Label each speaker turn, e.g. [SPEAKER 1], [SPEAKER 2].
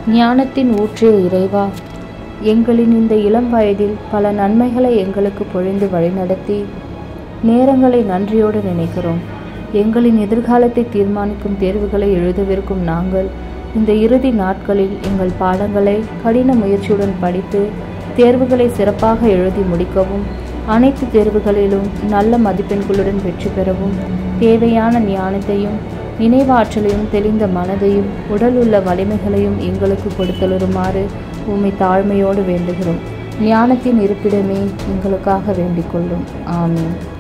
[SPEAKER 1] ஞானத்தின் ஊற்றே இறைவா எங்களின் இந்த இளம் வயதில் பல நன்மைகளை எங்களுக்கு பொழிந்து வழிநடத்தி நேரங்களை நன்றியோடு நினைக்கிறோம் எங்களின் எதிர்காலத்தை தீர்மானிக்கும் தேர்வுகளை எழுதவிருக்கும் நாங்கள் இந்த இறுதி நாட்களில் எங்கள் பாடங்களை கடின முயற்சியுடன் படித்து தேர்வுகளை சிறப்பாக எழுதி முடிக்கவும் அனைத்து தேர்வுகளிலும் நல்ல மதிப்பெண்களுடன் வெற்றி பெறவும் தேவையான ஞானத்தையும் நினைவாற்றலையும் தெளிந்த மனதையும் உடல் உள்ள வலிமைகளையும் எங்களுக்கு கொடுத்தலுமாறு உம்மை தாழ்மையோடு வேண்டுகிறோம் ஞானத்தின் இருப்பிடமே எங்களுக்காக வேண்டிக் கொள்ளும் ஆமீன்